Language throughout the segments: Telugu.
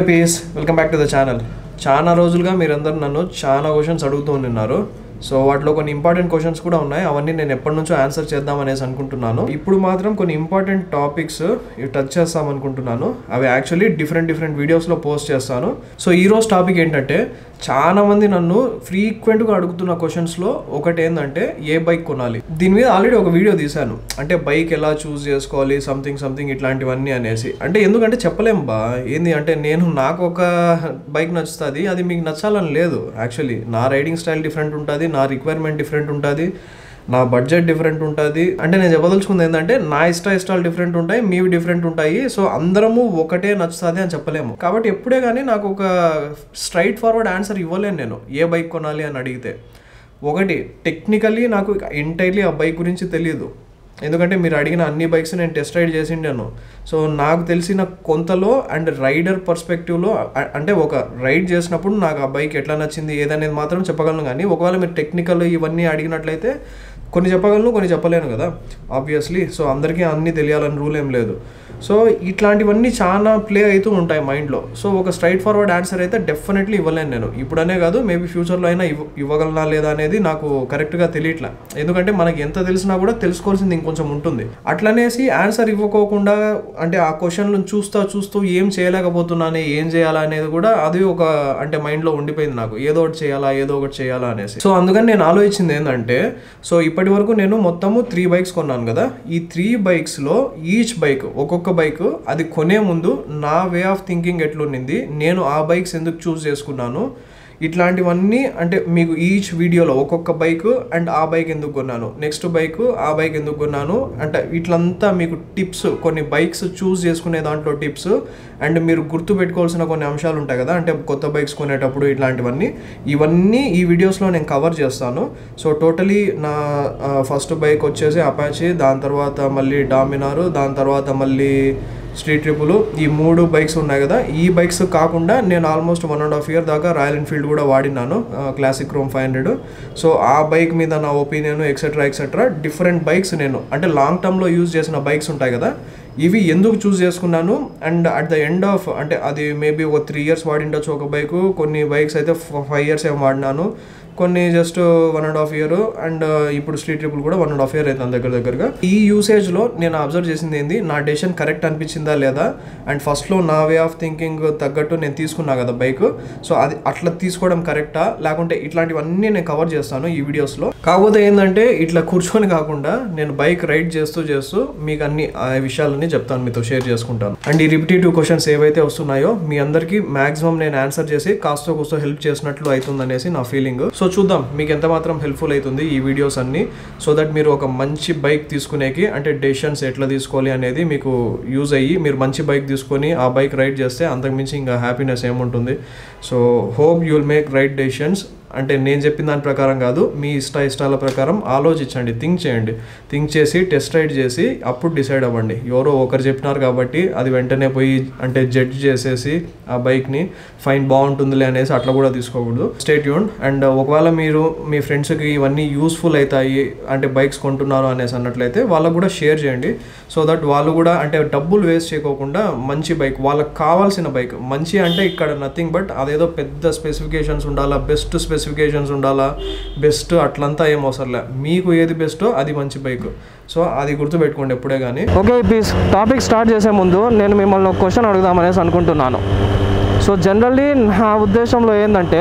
piece welcome back to the channel చాలా రోజులుగా మీరందరూ నన్ను చాలా క్వశ్చన్స్ అడుగుతూ ఉన్నారు సో వాటిలో కొన్ని ఇంపార్టెంట్ క్వశ్చన్స్ కూడా ఉన్నాయి అవన్నీ నేను ఎప్పటి నుంచో ఆన్సర్ చేద్దాం అనేసి అనుకుంటున్నాను ఇప్పుడు మాత్రం కొన్ని ఇంపార్టెంట్ టాపిక్స్ ఇవి టచ్ చేస్తాం అనుకుంటున్నాను అవి యాక్చువల్లీ డిఫరెంట్ డిఫరెంట్ వీడియోస్లో పోస్ట్ చేస్తాను సో ఈ రోజు టాపిక్ ఏంటంటే చాలా మంది నన్ను ఫ్రీక్వెంట్గా అడుగుతున్న క్వశ్చన్స్లో ఒకటి ఏంటంటే ఏ బైక్ కొనాలి దీని మీద ఆల్రెడీ ఒక వీడియో తీశాను అంటే బైక్ ఎలా చూస్ చేసుకోవాలి సంథింగ్ సంథింగ్ ఇట్లాంటివన్నీ అనేసి అంటే ఎందుకంటే చెప్పలేం బా ఏంది అంటే నేను నాకు ఒక బైక్ నచ్చుతుంది అది మీకు నచ్చాలని లేదు యాక్చువల్లీ నా రైడింగ్ స్టైల్ డిఫరెంట్ ఉంటుంది నా రిక్వైర్మెంట్ డిఫరెంట్ ఉంటుంది నా బడ్జెట్ డిఫరెంట్ ఉంటుంది అంటే నేను చెప్పదలుచుకుంది ఏంటంటే నా ఇష్ట ఇష్టాలు డిఫరెంట్ ఉంటాయి మీవి డిఫరెంట్ ఉంటాయి సో అందరము ఒకటే నచ్చుతుంది అని చెప్పలేము కాబట్టి ఎప్పుడే కానీ నాకు ఒక స్ట్రైట్ ఫార్వర్డ్ ఆన్సర్ ఇవ్వలేను నేను ఏ బైక్ కొనాలి అని అడిగితే ఒకటి టెక్నికల్లీ నాకు ఎంటైర్లీ ఆ బైక్ గురించి తెలియదు ఎందుకంటే మీరు అడిగిన అన్ని బైక్స్ నేను టెస్ట్ రైడ్ చేసిండాను సో నాకు తెలిసిన కొంతలో అండ్ రైడర్ పర్స్పెక్టివ్లో అ- అంటే ఒక రైడ్ చేసినప్పుడు నాకు ఆ బైక్ ఎట్లా నచ్చింది ఏదనేది మాత్రం చెప్పగలను కానీ ఒకవేళ మీరు టెక్నికల్ ఇవన్నీ అడిగినట్లయితే కొన్ని చెప్పగలను కొన్ని చెప్పలేను కదా ఆబ్వియస్లీ సో అందరికీ అన్నీ తెలియాలని రూల్ ఏం లేదు సో ఇట్లాంటివన్నీ చాలా ప్లే అవుతూ ఉంటాయి మైండ్లో సో ఒక స్ట్రైట్ ఫార్వర్డ్ ఆన్సర్ అయితే డెఫినెట్లీ ఇవ్వలేను నేను ఇప్పుడనే కాదు మేబీ ఫ్యూచర్లో అయినా ఇవ్వ ఇవ్వగలనా లేదా అనేది నాకు కరెక్ట్గా తెలియట్లా ఎందుకంటే మనకి ఎంత తెలిసినా కూడా తెలుసుకోవాల్సింది ఇంకొంచెం ఉంటుంది అట్లనేసి ఆన్సర్ ఇవ్వకోకుండా అంటే ఆ క్వశ్చన్లను చూస్తా చూస్తూ ఏం చేయలేకపోతున్నానే ఏం చేయాలా అనేది కూడా అది ఒక అంటే మైండ్లో ఉండిపోయింది నాకు ఏదో ఒకటి చేయాలా ఏదో ఒకటి చేయాలా అనేసి సో అందుకని నేను ఆలోచించింది ఏంటంటే సో ఇప్పటి వరకు నేను మొత్తము త్రీ బైక్స్ కొన్నాను కదా ఈ త్రీ బైక్స్లో ఈచ్ బైక్ ఒక్కొక్క బైక్ అది కొనే ముందు నా వే ఆఫ్ థింకింగ్ ఎట్లుండింది నేను ఆ బైక్స్ ఎందుకు చూస్ చేసుకున్నాను ఇట్లాంటివన్నీ అంటే మీకు ఈచ్ వీడియోలో ఒక్కొక్క బైక్ అండ్ ఆ బైక్ ఎందుకు కొన్నాను నెక్స్ట్ బైక్ ఆ బైక్ ఎందుకు కొన్నాను అంటే ఇట్లంతా మీకు టిప్స్ కొన్ని బైక్స్ చూస్ చేసుకునే దాంట్లో టిప్స్ అండ్ మీరు గుర్తు పెట్టుకోవాల్సిన కొన్ని అంశాలు ఉంటాయి కదా అంటే కొత్త బైక్స్ కొనేటప్పుడు ఇట్లాంటివన్నీ ఇవన్నీ ఈ వీడియోస్లో నేను కవర్ చేస్తాను సో టోటలీ నా ఫస్ట్ బైక్ వచ్చేసి అపాచీ దాని తర్వాత మళ్ళీ డామినారు దాని తర్వాత మళ్ళీ స్ట్రీట్ ట్రిపుల్ ఈ మూడు బైక్స్ ఉన్నాయి కదా ఈ బైక్స్ కాకుండా నేను almost one and half year దాకా రాయల్ ఎన్ఫీల్డ్ కూడా వాడినాను క్లాసిక్ రోమ్ ఫైవ్ హండ్రెడ్ సో ఆ బైక్ మీద నా opinion etcetera etcetera different bikes నేను అంటే లాంగ్ టర్మ్లో యూజ్ చేసిన బైక్స్ ఉంటాయి కదా ఇవి ఎందుకు చూస్ చేసుకున్నాను and at the end of అంటే అది మేబీ ఒక త్రీ ఇయర్స్ వాడిండొచ్చు ఒక బైక్ కొన్ని బైక్స్ అయితే ఫైవ్ ఇయర్స్ ఏం వాడినాను కొన్ని just one and half year and ఇప్పుడు స్ట్రీట్ ట్రిపుల్ కూడా వన్ అండ్ హాఫ్ ఇయర్ అవుతుంది దగ్గర దగ్గరగా ఈ యూసేజ్లో నేను అబ్జర్వ్ చేసింది ఏంది నా డెసిషన్ కరెక్ట్ అనిపించిందా లేదా అండ్ ఫస్ట్లో నా వే ఆఫ్ థింకింగ్ తగ్గట్టు నేను తీసుకున్నా కదా బైక్ సో అది అట్లా తీసుకోవడం కరెక్టా లేకుంటే ఇట్లాంటివన్నీ నేను కవర్ చేస్తాను ఈ వీడియోస్లో కాకపోతే ఏంటంటే ఇట్లా కూర్చొని కాకుండా నేను బైక్ రైడ్ చేస్తూ చేస్తూ మీకు అన్ని ఆ విషయాలన్నీ చెప్తాను మీతో షేర్ చేసుకుంటాను అండ్ ఈ రిపిటేటివ్ క్వశ్చన్స్ ఏవైతే వస్తున్నాయో మీ అందరికీ మాక్సిమం నేను ఆన్సర్ చేసి కాస్త కూస్తో హెల్ప్ చేసినట్లు అవుతుందనేసి నా ఫీలింగ్ సో చూద్దాం మీకు ఎంత మాత్రం హెల్ప్ఫుల్ అవుతుంది ఈ వీడియోస్ అన్ని సో దట్ మీరు ఒక మంచి బైక్ తీసుకునేకి అంటే డెసిషన్స్ ఎట్లా తీసుకోవాలి అనేది మీకు యూజ్ అయ్యి మీరు మంచి బైక్ తీసుకొని ఆ బైక్ రైడ్ చేస్తే అంతకుమించి ఇంకా హ్యాపీనెస్ ఏముంటుంది so hope you will make right decisions అంటే నేను చెప్పిన దాని ప్రకారం కాదు మీ ఇష్ట ఇష్టాల ప్రకారం ఆలోచించండి థింక్ చేయండి థింక్ చేసి టెస్ట్ రైడ్ చేసి అప్పుడు డిసైడ్ అవ్వండి ఎవరో ఒకరు చెప్పినారు కాబట్టి అది వెంటనే పోయి అంటే జడ్జ్ చేసేసి ఆ బైక్ని ఫైన్ బాగుంటుందిలే అనేసి అట్లా కూడా తీసుకోకూడదు స్టేట్ యూన్ అండ్ ఒకవేళ మీరు మీ ఫ్రెండ్స్కి ఇవన్నీ యూస్ఫుల్ అవుతాయి అంటే బైక్స్ కొంటున్నారు అనేసి అన్నట్లయితే వాళ్ళకు కూడా షేర్ చేయండి సో దట్ వాళ్ళు కూడా అంటే డబ్బులు వేస్ట్ చేయకోకుండా మంచి బైక్ వాళ్ళకి కావాల్సిన బైక్ మంచి అంటే ఇక్కడ నథింగ్ బట్ అదేదో పెద్ద స్పెసిఫికేషన్స్ ఉండాలా బెస్ట్ స్పెసిఫికేషన్స్ ఉండాలా బెస్ట్ అట్లంతా ఏం అవసరంలే మీకు ఏది బెస్టో అది మంచి బైక్ సో అది గుర్తుపెట్టుకోండి ఎప్పుడే కానీ ఓకే ప్లీజ్ టాపిక్ స్టార్ట్ చేసే ముందు నేను మిమ్మల్ని ఒక క్వశ్చన్ అడుగుదామనేసి అనుకుంటున్నాను సో జనరల్లీ నా ఉద్దేశంలో ఏంటంటే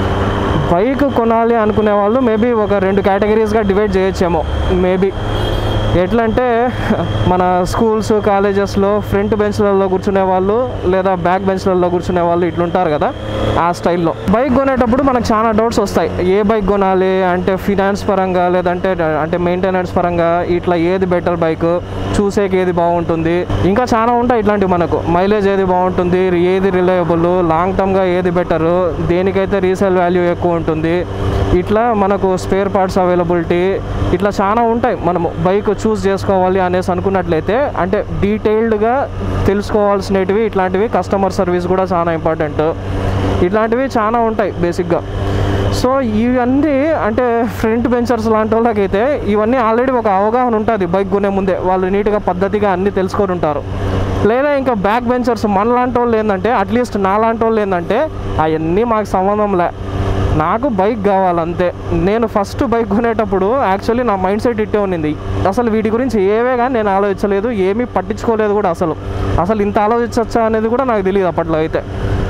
బైక్ కొనాలి అనుకునే వాళ్ళు మేబీ ఒక రెండు కేటగిరీస్గా డివైడ్ చేయొచ్చేమో మేబీ ఎట్లా అంటే మన స్కూల్స్ కాలేజెస్లో ఫ్రంట్ బెంచ్లలో కూర్చునే వాళ్ళు లేదా బ్యాక్ బెంచ్లలో కూర్చునే వాళ్ళు ఇట్లుంటారు కదా ఆ స్టైల్లో బైక్ కొనేటప్పుడు మనకు చాలా డౌట్స్ వస్తాయి ఏ బైక్ కొనాలి అంటే ఫినాన్స్ పరంగా లేదంటే అంటే మెయింటెనెన్స్ పరంగా ఇట్లా ఏది బెటర్ బైక్ చూసేకి ఏది బాగుంటుంది ఇంకా చాలా ఉంటాయి ఇట్లాంటివి మనకు మైలేజ్ ఏది బాగుంటుంది ఏది రిలయబుల్ లాంగ్ టర్మ్గా ఏది బెటర్ దేనికైతే రీసేల్ వాల్యూ ఎక్కువ ఉంటుంది ఇట్లా మనకు స్పేర్ పార్ట్స్ అవైలబిలిటీ ఇట్లా చాలా ఉంటాయి మనము బైక్ చూస్ చేసుకోవాలి అనేసి అనుకున్నట్లయితే అంటే డీటెయిల్డ్గా తెలుసుకోవాల్సినవి ఇట్లాంటివి కస్టమర్ సర్వీస్ కూడా చాలా ఇంపార్టెంట్ ఇట్లాంటివి చాలా ఉంటాయి బేసిక్గా సో ఇవన్నీ అంటే ఫ్రంట్ బెంచర్స్ లాంటి వాళ్ళకైతే ఇవన్నీ ఆల్రెడీ ఒక అవగాహన ఉంటుంది బైక్ కొనే ముందే వాళ్ళు నీట్గా పద్ధతిగా అన్నీ తెలుసుకొని ఉంటారు లేదా ఇంకా బ్యాక్ బెంచర్స్ మనలాంటి వాళ్ళు ఏంటంటే అట్లీస్ట్ నాలాంటి వాళ్ళు ఏంటంటే అవన్నీ మాకు సంబంధం లే నాకు బైక్ కావాలంతే నేను ఫస్ట్ బైక్ కొనేటప్పుడు యాక్చువల్లీ నా మైండ్ సెట్ ఇట్టే ఉన్నింది అసలు వీటి గురించి ఏవే కానీ నేను ఆలోచించలేదు ఏమీ పట్టించుకోలేదు కూడా అసలు అసలు ఇంత ఆలోచించవచ్చా అనేది కూడా నాకు తెలియదు అప్పట్లో అయితే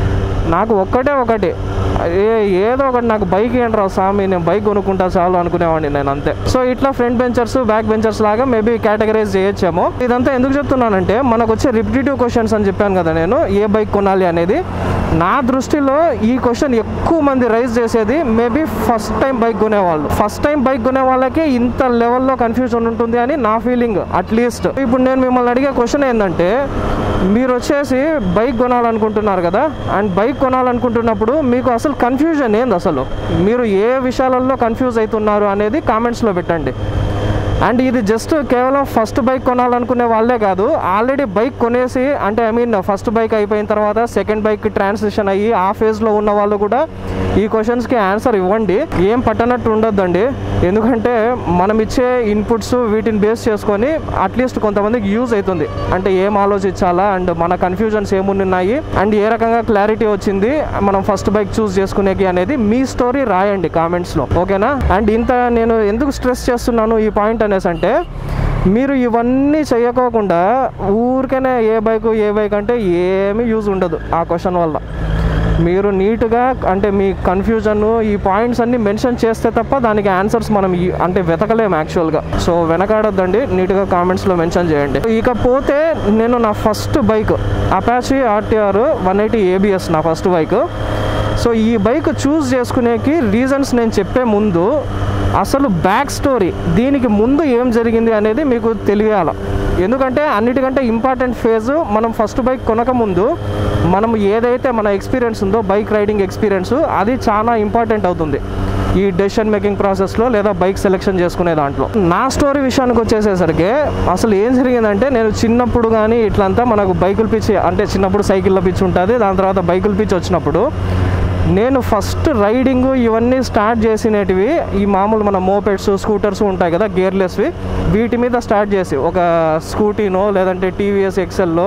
నాకు ఒక్కటే ఒకటి ఏ ఏదో ఒకటి నాకు బైక్ ఏంట్రా స్వామి నేను బైక్ కొనుక్కుంటా చాలు అనుకునేవాడిని నేను అంతే సో ఇట్లా ఫ్రంట్ బెంచర్స్ బ్యాక్ బెంచర్స్ లాగా మేబీ కేటగరైజ్ చేయొచ్చేమో ఇదంతా ఎందుకు చెప్తున్నానంటే మనకు వచ్చే రిపిటేటివ్ క్వశ్చన్స్ అని చెప్పాను కదా నేను ఏ బైక్ కొనాలి అనేది నా దృష్టిలో ఈ క్వశ్చన్ ఎక్కువ మంది రైజ్ చేసేది మేబీ ఫస్ట్ టైం బైక్ కొనేవాళ్ళు ఫస్ట్ టైం బైక్ కొనే వాళ్ళకి ఇంత లెవెల్లో కన్ఫ్యూజన్ ఉంటుంది అని నా ఫీలింగ్ అట్లీస్ట్ ఇప్పుడు నేను మిమ్మల్ని అడిగే క్వశ్చన్ ఏంటంటే మీరు వచ్చేసి బైక్ కొనాలనుకుంటున్నారు కదా అండ్ బైక్ కొనాలనుకుంటున్నప్పుడు మీకు అసలు కన్ఫ్యూజన్ ఏంది అసలు మీరు ఏ విషయాలలో కన్ఫ్యూజ్ అవుతున్నారు అనేది కామెంట్స్లో పెట్టండి అండ్ ఇది జస్ట్ కేవలం ఫస్ట్ బైక్ కొనాలనుకునే వాళ్ళే కాదు ఆల్రెడీ బైక్ కొనేసి అంటే ఐ మీన్ ఫస్ట్ బైక్ అయిపోయిన తర్వాత సెకండ్ బైక్ ట్రాన్సిషన్ అయ్యి ఆ ఫేజ్లో ఉన్న వాళ్ళు కూడా ఈ క్వశ్చన్స్కి ఆన్సర్ ఇవ్వండి ఏం పట్టనట్టు ఉండొద్దండి ఎందుకంటే మనం ఇచ్చే ఇన్పుట్స్ వీటిని బేస్ చేసుకొని అట్లీస్ట్ కొంతమందికి యూజ్ అవుతుంది అంటే ఏం ఆలోచించాలా అండ్ మన కన్ఫ్యూజన్స్ ఏమున్నాయి అండ్ ఏ రకంగా క్లారిటీ వచ్చింది మనం ఫస్ట్ బైక్ చూస్ చేసుకునేకి అనేది మీ స్టోరీ రాయండి కామెంట్స్లో ఓకేనా అండ్ ఇంత నేను ఎందుకు స్ట్రెస్ చేస్తున్నాను ఈ పాయింట్ అనేసి అంటే మీరు ఇవన్నీ చేయకోకుండా ఊరికనే ఏ బైక్ ఏ బైక్ అంటే ఏమీ యూజ్ ఉండదు ఆ క్వశ్చన్ వల్ల మీరు నీట్గా అంటే మీ కన్ఫ్యూజన్ ఈ పాయింట్స్ అన్ని మెన్షన్ చేస్తే తప్ప దానికి ఆన్సర్స్ మనం ఈ- అంటే వెతకలేము యాక్చువల్గా సో వెనకాడొద్దండి నీట్గా కామెంట్స్లో మెన్షన్ చేయండి ఇకపోతే నేను నా first bike Apache RTR one eighty ABS నా ఫస్ట్ బైక్ సో ఈ బైక్ చూస్ చేసుకునేకి రీజన్స్ నేను చెప్పే ముందు అసలు బ్యాక్ స్టోరీ దీనికి ముందు ఏం జరిగింది అనేది మీకు తెలియాల ఎందుకంటే అన్నిటికంటే ఇంపార్టెంట్ ఫేజ్ మనం ఫస్ట్ బైక్ కొనక ముందు మనం ఏదైతే మన ఎక్స్పీరియన్స్ ఉందో బైక్ రైడింగ్ ఎక్స్పీరియన్స్ అది చాలా ఇంపార్టెంట్ అవుతుంది ఈ డెసిషన్ మేకింగ్ ప్రాసెస్లో లేదా బైక్ సెలెక్షన్ చేసుకునే దాంట్లో నా స్టోరీ విషయానికి వచ్చేసేసరికి అసలు ఏం జరిగిందంటే నేను చిన్నప్పుడు కానీ ఇట్లంతా మనకు బైకుల పిచ్చి అంటే చిన్నప్పుడు సైకిళ్ళ పిచ్చి ఉంటుంది దాని తర్వాత బైకుల పిచ్చి వచ్చినప్పుడు నేను ఫస్ట్ రైడింగ్ ఇవన్నీ స్టార్ట్ చేసినటివి ఈ మామూలు మన మోపెడ్స్ స్కూటర్స్ ఉంటాయి కదా గేర్లెస్వి వీటి మీద స్టార్ట్ చేసి ఒక స్కూటీనో లేదంటే టీవీఎస్ ఎక్సెల్లో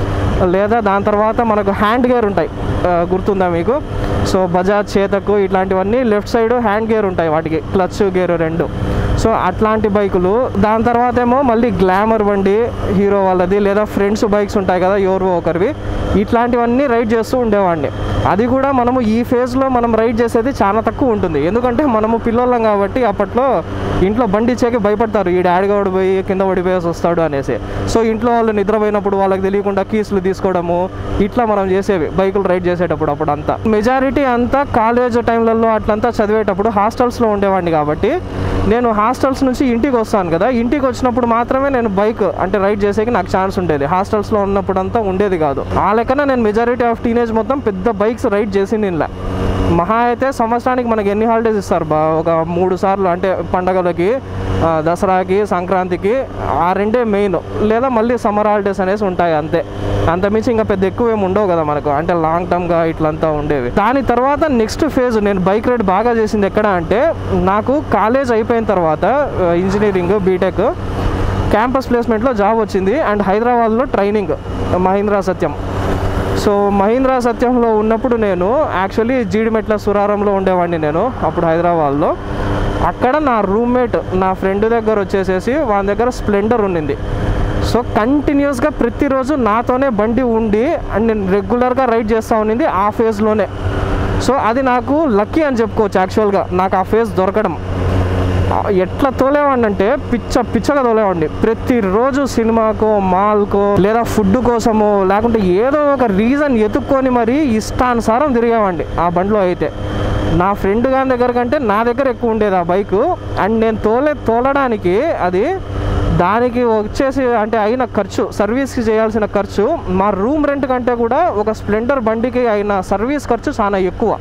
లేదా దాని తర్వాత మనకు హ్యాండ్ గేర్ ఉంటాయి ఆ, గుర్తుందా మీకు సో బజాజ్ చేతకు ఇట్లాంటివన్నీ లెఫ్ట్ సైడ్ హ్యాండ్ గేర్ ఉంటాయి వాటికి క్లచ్ గేర్ రెండు సో అట్లాంటి బైకులు దాని తర్వాత ఏమో మళ్ళీ గ్లామర్ బండి హీరో వాళ్ళది లేదా ఫ్రెండ్స్ బైక్స్ ఉంటాయి కదా ఎవరివో ఒకరివి ఇట్లాంటివన్నీ రైడ్ చేస్తూ ఉండేవాడిని అది కూడా మనము ఈ ఫేజ్లో మనం రైడ్ చేసేది చాలా తక్కువ ఉంటుంది ఎందుకంటే మనము పిల్లోళ్ళం కాబట్టి అప్పట్లో ఇంట్లో బండి ఇచ్చాక భయపడతారు ఈ డాడీ గౌడు పోయి కింద పడిపోయేసి వస్తాడు అనేసి సో ఇంట్లో వాళ్ళు నిద్రపోయినప్పుడు వాళ్ళకి తెలియకుండా కీస్లు తీసుకోవడము ఇట్లా మనం చేసేవి బైకులు రైడ్ చేసేటప్పుడు అప్పుడు అంతా మెజారిటీ అంతా కాలేజ్ టైంలలో అట్లంతా చదివేటప్పుడు హాస్టల్స్లో ఉండేవాడిని కాబట్టి నేను హాస్టల్స్ నుంచి ఇంటికి వస్తాను కదా ఇంటికి వచ్చినప్పుడు మాత్రమే నేను బైక్ అంటే రైడ్ చేసేకి నాకు ఛాన్స్ ఉండేది హాస్టల్స్లో ఉన్నప్పుడు అంతా ఉండేది కాదు ఆ లెక్కన నేను మెజారిటీ ఆఫ్ టీనేజ్ మొత్తం పెద్ద బైక్స్ రైడ్ చేసింది ఇలా మహా అయితే సంవత్సరానికి మనకి ఎన్ని హాలిడేస్ ఇస్తారు బా ఒక మూడు సార్లు అంటే పండగలకి ఆ, దసరాకి సంక్రాంతికి ఆ రెండే మెయిన్ లేదా మళ్ళీ సమ్మర్ హాలిడేస్ అనేసి ఉంటాయి అంతే అంతమించి ఇంకా పెద్ద ఎక్కువ ఏమి ఉండవు కదా మనకు అంటే లాంగ్ టర్మ్గా ఇట్లంతా ఉండేవి దాని తర్వాత నెక్స్ట్ ఫేజ్ నేను బైక్ రైడ్ బాగా చేసింది ఎక్కడ అంటే నాకు కాలేజ్ అయిపోయిన తర్వాత ఇంజనీరింగ్ బీటెక్ క్యాంపస్ ప్లేస్మెంట్లో జాబ్ వచ్చింది అండ్ హైదరాబాద్లో ట్రైనింగ్ మహీంద్రా సత్యం సో మహీంద్రా సత్యంలో ఉన్నప్పుడు నేను యాక్చువల్లీ జీడిమెట్ల సురారంలో ఉండేవాడిని నేను అప్పుడు హైదరాబాద్లో అక్కడ నా రూమ్మేట్ నా ఫ్రెండ్ దగ్గర వచ్చేసేసి వాళ్ళ దగ్గర స్ప్లెండర్ ఉండింది సో కంటిన్యూస్గా ప్రతిరోజు నాతోనే బండి ఉండి అండ్ నేను రెగ్యులర్గా రైడ్ చేస్తూ ఉండింది ఆ ఫేజ్లోనే సో అది నాకు లక్కీ అని చెప్పుకోవచ్చు యాక్చువల్గా నాకు ఆ ఫేజ్ దొరకడం ఆ, ఎట్లా తోలేవాడిని అంటే పిచ్చ పిచ్చగా తోలేవాడిని ప్రతిరోజు సినిమాకో మాల్కో లేదా ఫుడ్ కోసమో లేకుంటే ఏదో ఒక రీజన్ ఎత్తుక్కొని మరి ఇష్టానుసారం తిరిగేవాడిని ఆ బండిలో అయితే నా ఫ్రెండ్ గారి దగ్గర కంటే నా దగ్గర ఎక్కువ ఉండేది ఆ బైక్ అండ్ నేను తోలే తోలడానికి అది దానికి వచ్చేసి అంటే అయిన ఖర్చు సర్వీస్కి చేయాల్సిన ఖర్చు మా రూమ్ రెంట్ కంటే కూడా ఒక స్ప్లెండర్ బండికి అయిన సర్వీస్ ఖర్చు చాలా ఎక్కువ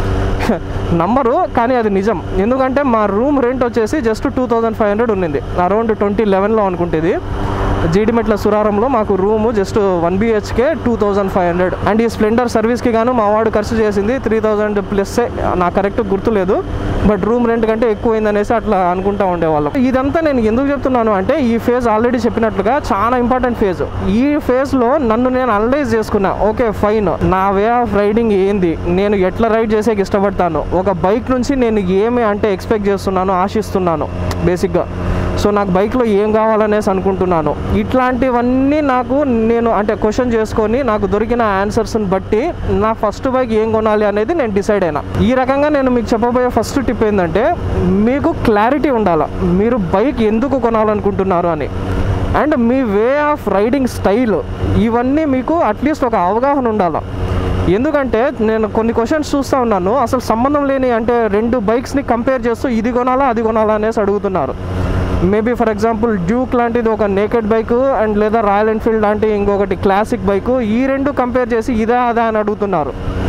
నమ్మరు కానీ అది నిజం ఎందుకంటే మా రూమ్ రెంట్ వచ్చేసి just two thousand five hundred ఉన్నింది అరౌండ్ ట్వంటీ లెవెన్లో అనుకుంటేది జీడిమెట్ల సురారంలో మాకు room just one BHK two thousand five hundred and ఈ స్ప్లెండర్ సర్వీస్కి గాను మా వాడు ఖర్చు చేసింది త్రీ థౌజండ్ ప్లస్ నాకు కరెక్ట్ గుర్తులేదు బట్ రూమ్ రెంట్ కంటే ఎక్కువైంది అనేసి అట్లా అనుకుంటా ఉండేవాళ్ళం ఇదంతా నేను ఎందుకు చెప్తున్నాను అంటే ఈ ఫేజ్ ఆల్రెడీ చెప్పినట్లుగా చాలా ఇంపార్టెంట్ ఫేజ్ ఈ ఫేజ్లో నన్ను నేను అనలైజ్ చేసుకున్నా ఓకే ఫైన్ నా వే ఆఫ్ రైడింగ్ ఏంది నేను ఎట్లా రైడ్ చేసేకి ఇష్టపడతాను ఒక బైక్ నుంచి నేను ఏమి అంటే ఎక్స్పెక్ట్ చేస్తున్నాను ఆశిస్తున్నాను బేసిక్గా సో నాకు బైక్లో ఏం కావాలనేసి అనుకుంటున్నాను ఇట్లాంటివన్నీ నాకు నేను అంటే క్వశ్చన్ చేసుకొని నాకు దొరికిన ఆన్సర్స్ని బట్టి నా ఫస్ట్ బైక్ ఏం కొనాలి అనేది నేను డిసైడ్ అయినా ఈ రకంగా నేను మీకు చెప్పబోయే ఫస్ట్ టిప్ ఏంటంటే మీకు క్లారిటీ ఉండాలి మీరు బైక్ ఎందుకు కొనాలనుకుంటున్నారు అని అండ్ మీ వే ఆఫ్ రైడింగ్ స్టైల్ ఇవన్నీ మీకు అట్లీస్ట్ ఒక అవగాహన ఉండాలి ఎందుకంటే నేను కొన్ని క్వశ్చన్స్ చూస్తూ ఉన్నాను అసలు సంబంధం లేని అంటే రెండు బైక్స్ని కంపేర్ చేస్తూ ఇది కొనాలా అది కొనాలా అనేసి అడుగుతున్నారు మేబీ ఫర్ ఎగ్జాంపుల్ డ్యూక్ లాంటిది ఒక నేకెడ్ బైక్ అండ్ లేదా రాయల్ ఎన్ఫీల్డ్ లాంటి ఇంకొకటి క్లాసిక్ బైక్ ఈ రెండు కంపేర్ చేసి ఇదా అదా అని అడుగుతున్నారు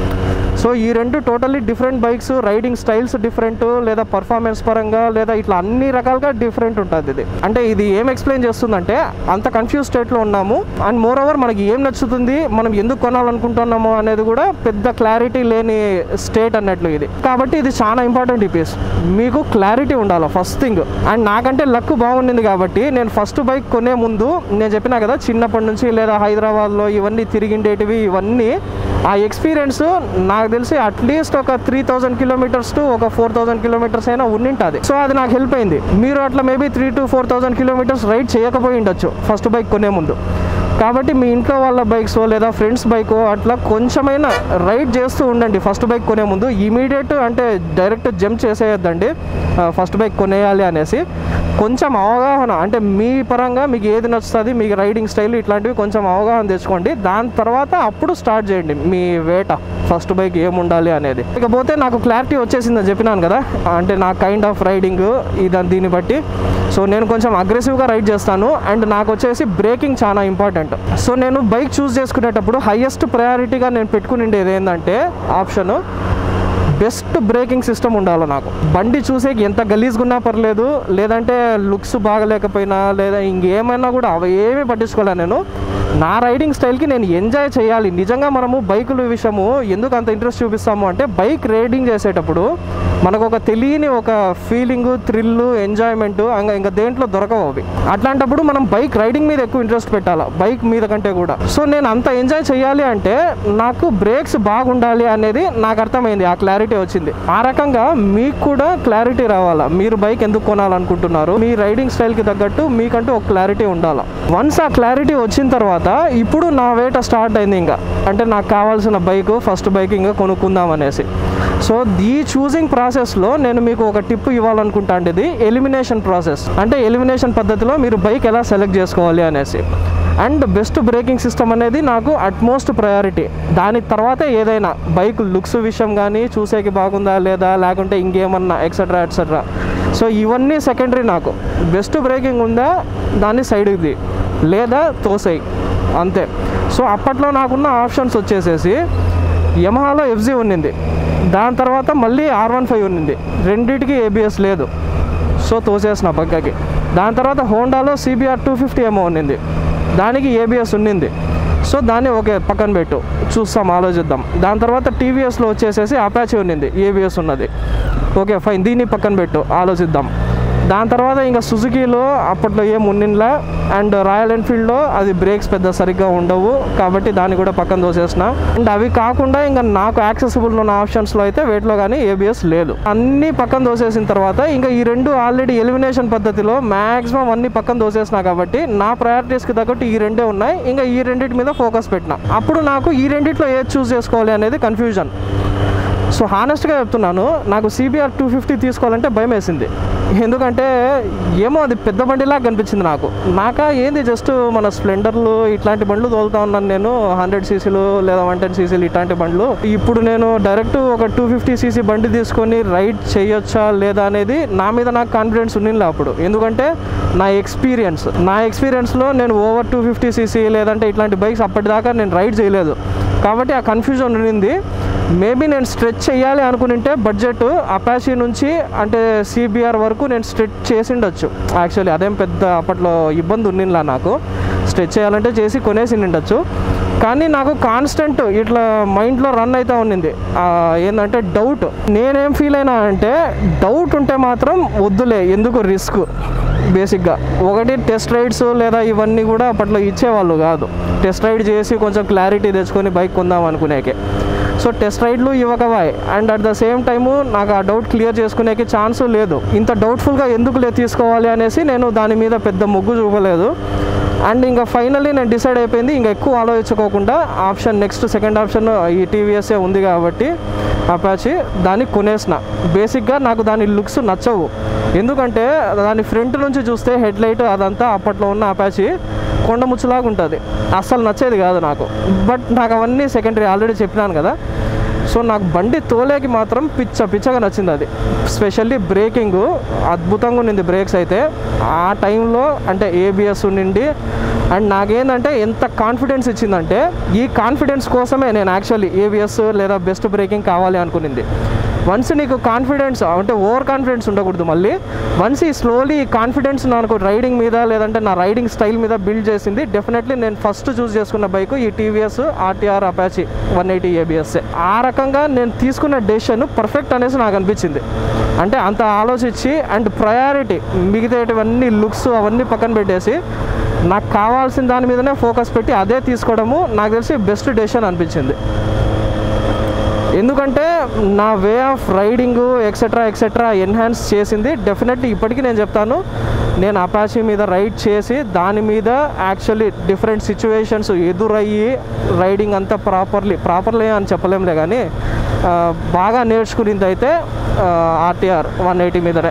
సో ఈ రెండు totally different bikes riding styles different లేదా పర్ఫార్మెన్స్ పరంగా లేదా ఇట్లా అన్ని రకాలుగా డిఫరెంట్ ఉంటుంది ఇది అంటే ఇది ఏం ఎక్స్ప్లెయిన్ చేస్తుందంటే అంత కన్ఫ్యూజ్ స్టేట్లో ఉన్నాము అండ్ మోర్ ఓవర్ మనకి ఏం నచ్చుతుంది మనం ఎందుకు కొనాలనుకుంటున్నాము అనేది కూడా పెద్ద క్లారిటీ లేని స్టేట్ అన్నట్లు ఇది కాబట్టి ఇది చాలా ఇంపార్టెంట్ ఈ పీస్ మీకు క్లారిటీ ఉండాలి ఫస్ట్ థింగ్ అండ్ నాకంటే లక్ బాగుండింది కాబట్టి నేను ఫస్ట్ బైక్ కొనే ముందు నేను చెప్పినా కదా చిన్నప్పటి నుంచి లేదా హైదరాబాద్లో ఇవన్నీ తిరిగిండేటివి ఇవన్నీ ఆ ఎక్స్పీరియన్స్ నాకు తెలిసి అట్లీస్ట్ ఒక త్రీ థౌజండ్ కిలోమీటర్స్ టు ఒక ఫోర్ థౌజండ్ కిలోమీటర్స్ అయినా ఉండింటుంది సో అది నాకు హెల్ప్ అయింది మీరు అట్లా maybe three to four thousand kilometres ride చేయకపోయి ఉండొచ్చు ఫస్ట్ బైక్ కొనే ముందు కాబట్టి మీ ఇంట్లో వాళ్ళ బైక్స్ లేదా ఫ్రెండ్స్ బైక్ అట్లా కొంచెమైనా రైడ్ చేస్తూ ఉండండి ఫస్ట్ బైక్ కొనే ముందు ఇమీడియట్ అంటే డైరెక్ట్ జంప్ చేసేయొద్దండి ఫస్ట్ బైక్ కొనేయాలి అనేసి కొంచెం అవగాహన అంటే మీ పరంగా మీకు ఏది నచ్చుతుంది మీకు రైడింగ్ స్టైల్ ఇట్లాంటివి కొంచెం అవగాహన తెచ్చుకోండి దాని తర్వాత అప్పుడు స్టార్ట్ చేయండి మీ వేట ఫస్ట్ బైక్ ఏముండాలి అనేది ఇకపోతే నాకు క్లారిటీ వచ్చేసిందని చెప్పినాను కదా అంటే నా కైండ్ ఆఫ్ రైడింగ్ ఇదని దీన్ని బట్టి సో నేను కొంచెం అగ్రెసివ్గా రైడ్ చేస్తాను అండ్ నాకు వచ్చేసి బ్రేకింగ్ చాలా ఇంపార్టెంట్ సో నేను బైక్ చూస్ చేసుకునేటప్పుడు హైయెస్ట్ ప్రయారిటీగా నేను పెట్టుకునిండేది ఏంటంటే ఆప్షన్ బెస్ట్ బ్రేకింగ్ సిస్టమ్ ఉండాలి నాకు బండి చూసేకి ఎంత గలీజ్గా ఉన్నా పర్లేదు లేదంటే లుక్స్ బాగలేకపోయినా లేదా ఇంకేమైనా కూడా అవి ఏమీ పట్టించుకోలే నేను నా రైడింగ్ స్టైల్కి నేను ఎంజాయ్ చేయాలి నిజంగా మనము బైకుల విషయము ఎందుకు అంత ఇంట్రెస్ట్ చూపిస్తాము అంటే బైక్ రైడింగ్ చేసేటప్పుడు మనకు ఒక తెలియని ఒక ఫీలింగ్ థ్రిల్ ఎంజాయ్మెంట్ ఇంకా ఇంకా దేంట్లో దొరకవు అవి అట్లాంటప్పుడు మనం బైక్ రైడింగ్ మీద ఎక్కువ ఇంట్రెస్ట్ పెట్టాలి బైక్ మీద కంటే కూడా సో నేను అంత ఎంజాయ్ చేయాలి అంటే నాకు బ్రేక్స్ బాగుండాలి అనేది నాకు అర్థమైంది ఆ క్లారిటీ వచ్చింది ఆ రకంగా మీకు కూడా క్లారిటీ రావాలా మీరు బైక్ ఎందుకు కొనాలనుకుంటున్నారు మీ రైడింగ్ స్టైల్కి తగ్గట్టు మీకంటూ ఒక క్లారిటీ ఉండాలి వన్స్ ఆ క్లారిటీ వచ్చిన తర్వాత ఇప్పుడు నా వేట స్టార్ట్ అయింది ఇంకా అంటే నాకు కావాల్సిన బైక్ ఫస్ట్ బైక్ ఇంకా కొనుక్కుందాం అనేసి సో ఈ చూసింగ్ ప్రాసెస్లో నేను మీకు ఒక టిప్ ఇవ్వాలనుకుంటాను ఇది ఎలిమినేషన్ ప్రాసెస్ అంటే ఎలిమినేషన్ పద్ధతిలో మీరు బైక్ ఎలా సెలెక్ట్ చేసుకోవాలి అనేసి అండ్ బెస్ట్ బ్రేకింగ్ సిస్టమ్ అనేది నాకు అట్మోస్ట్ ప్రయారిటీ దాని తర్వాత ఏదైనా బైక్ లుక్స్ విషయం కానీ చూసేకి బాగుందా లేదా లేకుంటే ఇంకేమన్నా ఎక్సెట్రా ఎక్సెట్రా సో ఇవన్నీ సెకండరీ నాకు బెస్ట్ బ్రేకింగ్ ఉందా దాన్ని సైడ్కి లేదా తోసేయి అంతే సో అప్పట్లో నాకున్న ఆప్షన్స్ వచ్చేసేసి యమహాలో ఎఫ్జీ ఉన్నింది దాని తర్వాత మళ్ళీ ఆర్ వన్ ఫైవ్ ఉన్నింది రెండింటికి ఏబిఎస్ లేదు సో తోసేసిన పక్కకి దాని తర్వాత హోండాలో సిబిఆర్ టూ ఫిఫ్టీ ఏమో ఉన్నింది దానికి ఏబిఎస్ ఉన్నింది సో దాన్ని ఓకే పక్కన పెట్టు చూస్తాం ఆలోచిద్దాం దాని తర్వాత టీవీఎస్లో వచ్చేసేసి అపాచీ ఉన్నింది ఏబిఎస్ ఉన్నది ఓకే ఫైన్ దీన్ని పక్కన పెట్టు ఆలోచిద్దాం దాని తర్వాత ఇంకా సుజుకీలో అప్పట్లో ఏం ఉన్నింలా అండ్ రాయల్ ఎన్ఫీల్డ్లో అది బ్రేక్స్ పెద్ద సరిగ్గా ఉండవు కాబట్టి దాన్ని కూడా పక్కన తోసేసిన అండ్ అవి కాకుండా ఇంకా నాకు యాక్సెసిబుల్ ఉన్న ఆప్షన్స్లో అయితే వేటిలో కానీ ఏబిఎస్ లేదు అన్నీ పక్కన తోసేసిన తర్వాత ఇంకా ఈ రెండు ఆల్రెడీ ఎలిమినేషన్ పద్ధతిలో మ్యాక్సిమం అన్ని పక్కన తోసేసిన కాబట్టి నా ప్రయారిటీస్కి తగ్గట్టు ఈ రెండే ఉన్నాయి ఇంకా ఈ రెండింటి మీద ఫోకస్ పెట్టిన అప్పుడు నాకు ఈ రెండిట్లో ఏది చూస్ చేసుకోవాలి అనేది కన్ఫ్యూజన్ సో హానెస్ట్గా చెప్తున్నాను నాకు సిబిఆర్ టూ ఫిఫ్టీ తీసుకోవాలంటే భయం వేసింది ఎందుకంటే ఏమో అది పెద్ద బండిలా కనిపించింది నాకు నాక ఏంది జస్ట్ మన స్ప్లెండర్లు ఇట్లాంటి బండ్లు తోలుతా ఉన్నాను నేను హండ్రెడ్ సీసీలు లేదా వన్ టెన్ సీసీలు ఇట్లాంటి బండ్లు ఇప్పుడు నేను డైరెక్ట్ ఒక టూ ఫిఫ్టీ సీసీ బండి తీసుకొని రైడ్ చేయొచ్చా లేదా అనేది నా మీద నాకు కాన్ఫిడెన్స్ ఉన్నింది అప్పుడు ఎందుకంటే నా ఎక్స్పీరియన్స్ నా ఎక్స్పీరియన్స్లో నేను ఓవర్ టూ ఫిఫ్టీ సీసీ లేదంటే ఇట్లాంటి బైక్స్ అప్పటిదాకా నేను రైడ్ చేయలేదు కాబట్టి ఆ కన్ఫ్యూజన్ ఉన్నింది మేబీ నేను స్ట్రెచ్ చేయాలి అనుకుంటే బడ్జెట్ అపాచీ నుంచి అంటే సిబిఆర్ వరకు నేను స్ట్రెచ్ చేసిండొచ్చు యాక్చువల్లీ అదేం పెద్ద అప్పట్లో ఇబ్బంది ఉన్నిలా నాకు స్ట్రెచ్ చేయాలంటే చేసి కొనేసి ఉండొచ్చు కానీ నాకు కాన్స్టెంట్ ఇట్లా మైండ్లో రన్ అవుతూ ఉండింది ఆ, ఏంటంటే డౌట్ నేనేం ఫీల్ అయినా అంటే డౌట్ ఉంటే మాత్రం వద్దులే ఎందుకు రిస్క్ బేసిక్గా ఒకటి టెస్ట్ రైడ్స్ లేదా ఇవన్నీ కూడా అప్పట్లో ఇచ్చేవాళ్ళు కాదు టెస్ట్ రైడ్ చేసి కొంచెం క్లారిటీ తెచ్చుకొని బైక్ కొందాం అనుకునేకే సో టెస్ట్ రైడ్లు ఇవ్వకవాయి and at the same time నాకు ఆ డౌట్ క్లియర్ చేసుకునేకి ఛాన్స్ లేదు ఇంత డౌట్ఫుల్గా ఎందుకు లేదు తీసుకోవాలి అనేసి నేను దాని మీద పెద్ద మొగ్గు చూపలేదు అండ్ ఇంకా ఫైనల్లీ నేను డిసైడ్ అయిపోయింది ఇంకా ఎక్కువ ఆలోచించుకోకుండా ఆప్షన్ నెక్స్ట్ సెకండ్ ఆప్షన్ ఈ టీవీఎస్ఏ ఉంది కాబట్టి అపాచి దాన్ని కొనేసిన బేసిక్గా నాకు దాని లుక్స్ నచ్చవు ఎందుకంటే దాని ఫ్రంట్ నుంచి చూస్తే హెడ్ లైట్ అదంతా అప్పట్లో ఉన్న అపాచి కొండ ముచ్చులాగా ఉంటుంది అస్సలు నచ్చేది కాదు నాకు బట్ నాకు అవన్నీ సెకండరీ ఆల్రెడీ చెప్పినాను కదా సో నాకు బండి తోలేకి మాత్రం పిచ్చ పిచ్చగా నచ్చింది అది స్పెషల్లీ బ్రేకింగ్ అద్భుతంగా ఉండింది బ్రేక్స్ అయితే ఆ టైంలో అంటే ఏబిఎస్ ఉండింది అండ్ నాకేంటంటే ఎంత కాన్ఫిడెన్స్ ఇచ్చిందంటే ఈ కాన్ఫిడెన్స్ కోసమే నేను యాక్చువల్లీ ఏబిఎస్ లేదా బెస్ట్ బ్రేకింగ్ కావాలి అనుకునింది వన్స్ నీకు కాన్ఫిడెన్స్ అంటే ఓవర్ కాన్ఫిడెన్స్ ఉండకూడదు మళ్ళీ వన్స్ ఈ స్లోలీ కాన్ఫిడెన్స్ నాకు రైడింగ్ మీద లేదంటే నా రైడింగ్ స్టైల్ మీద బిల్డ్ చేసింది డెఫినెట్లీ నేను ఫస్ట్ చూస్ చేసుకున్న బైక్ ఈ TVS RTR Apache one eighty ABS ఆ రకంగా నేను తీసుకున్న డెసిషన్ పర్ఫెక్ట్ అనేసి నాకు అనిపించింది అంటే అంత ఆలోచించి అండ్ ప్రయారిటీ మిగతావన్నీ లుక్స్ అవన్నీ పక్కన పెట్టేసి నాకు కావాల్సిన దాని మీదనే ఫోకస్ పెట్టి అదే తీసుకోవడము నాకు తెలిసి బెస్ట్ డెసిషన్ అనిపించింది ఎందుకంటే నా way of riding etcetera etcetera enhance చేసింది డెఫినెట్లీ ఇప్పటికీ నేను చెప్తాను నేను అపాచీ మీద రైడ్ చేసి దాని మీద యాక్చువల్లీ డిఫరెంట్ సిచ్యువేషన్స్ ఎదురయ్యి రైడింగ్ అంతా ప్రాపర్లీ ప్రాపర్లీ అని చెప్పలేంలే కానీ ఆ, బాగా నేర్చుకునింది అయితే ఆర్టీఆర్ వన్ ఎయిటీ మీదనే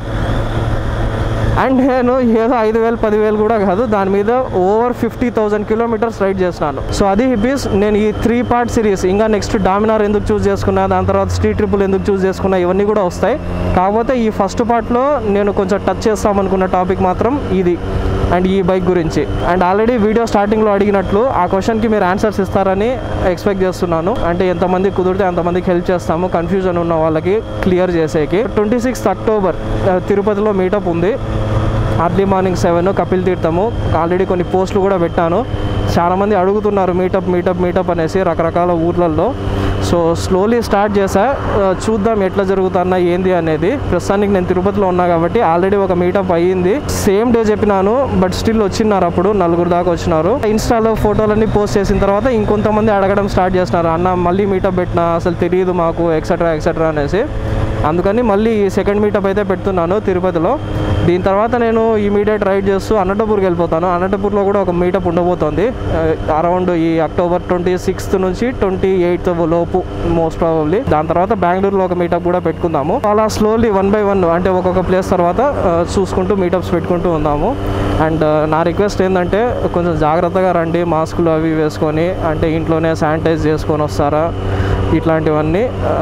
అండ్ నేను ఏదో ఐదు వేలు పదివేలు కూడా కాదు దాని మీద over fifty thousand kilometres ride చేసినాను సో అది హిబీస్ నేను ఈ త్రీ పార్ట్ సిరీస్ ఇంకా నెక్స్ట్ డామినార్ ఎందుకు చూస్ చేసుకున్నా దాని తర్వాత స్ట్రీట్ ట్రిపుల్ ఎందుకు చూస్ చేసుకున్నా ఇవన్నీ కూడా వస్తాయి కాకపోతే ఈ ఫస్ట్ పార్ట్లో నేను కొంచెం టచ్ చేస్తామనుకున్న టాపిక్ మాత్రం ఇది అండ్ ఈ బైక్ గురించి అండ్ ఆల్రెడీ వీడియో స్టార్టింగ్లో అడిగినట్లు ఆ క్వశ్చన్కి మీరు ఆన్సర్స్ ఇస్తారని ఎక్స్పెక్ట్ చేస్తున్నాను అంటే ఎంతమంది కుదిరితే అంతమందికి హెల్ప్ చేస్తాము కన్ఫ్యూజన్ ఉన్న వాళ్ళకి క్లియర్ చేసేకి ట్వంటీ సిక్స్త్ అక్టోబర్ ఆ, తిరుపతిలో మీటప్ ఉంది అర్లీ మార్నింగ్ సెవెన్ కపిల్ తీర్థము ఆల్రెడీ కొన్ని పోస్టులు కూడా పెట్టాను చాలామంది అడుగుతున్నారు మీటప్ మీటప్ మీటప్ అనేసి రకరకాల ఊర్లలో సో స్లోలీ స్టార్ట్ చేసా ఆ, చూద్దాం ఎట్లా జరుగుతున్నా ఏంది అనేది ప్రస్తుతానికి నేను తిరుపతిలో ఉన్నా కాబట్టి ఆల్రెడీ ఒక మీటప్ అయ్యింది సేమ్ డే చెప్పినాను బట్ స్టిల్ వచ్చినారు అప్పుడు నలుగురు దాకా వచ్చినారు ఇన్స్టాలో ఫోటోలన్నీ పోస్ట్ చేసిన తర్వాత ఇంకొంతమంది అడగడం స్టార్ట్ చేస్తున్నారు అన్న మళ్ళీ మీటప్ పెట్టినా అసలు తెలియదు మాకు ఎక్సెట్రా ఎక్సెట్రా అనేసి అందుకని మళ్ళీ సెకండ్ మీటప్ అయితే పెడుతున్నాను తిరుపతిలో దీని తర్వాత నేను ఇమీడియట్ రైడ్ చేస్తూ అనంతపూర్కి వెళ్ళిపోతాను అనంతపూర్లో కూడా ఒక మీటప్ ఉండబోతోంది అరౌండ్ ఈ అక్టోబర్ ట్వంటీ సిక్స్త్ నుంచి ట్వంటీ ఎయిత్ లోపు మోస్ట్ ప్రాబబ్లీ దాని తర్వాత బెంగళూరులో ఒక మీటప్ కూడా పెట్టుకుందాము అలా స్లోలీ వన్ బై వన్ అంటే ఒక్కొక్క ప్లేస్ తర్వాత ఆ, చూసుకుంటూ మీటప్స్ పెట్టుకుంటూ ఉందాము అండ్ నా రిక్వెస్ట్ ఏంటంటే కొంచెం జాగ్రత్తగా రండి మాస్కులు అవి వేసుకొని అంటే ఇంట్లోనే శానిటైజ్ చేసుకొని వస్తారా ఇట్లాంటివన్నీ ఆ,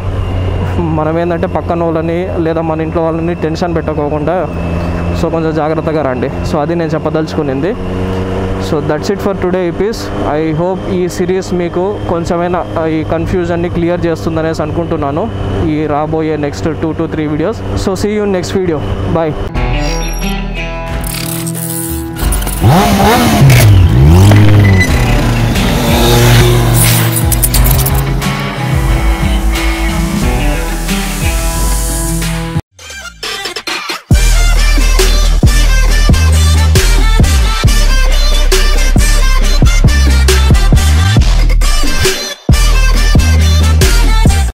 మనం ఏంటంటే పక్కన వాళ్ళని లేదా మన ఇంట్లో వాళ్ళని టెన్షన్ పెట్టకోకుండా సో కొంచెం జాగ్రత్తగా రండి సో అది నేను చెప్పదలుచుకునింది so that's it for today ఈపీస్ ఐ హోప్ ఈ సిరీస్ మీకు కొంచెమైనా ఆ, ఈ కన్ఫ్యూజన్ని క్లియర్ చేస్తుందనేసి అనుకుంటున్నాను ఈ రాబోయే next two to three videos so see you next video bye One more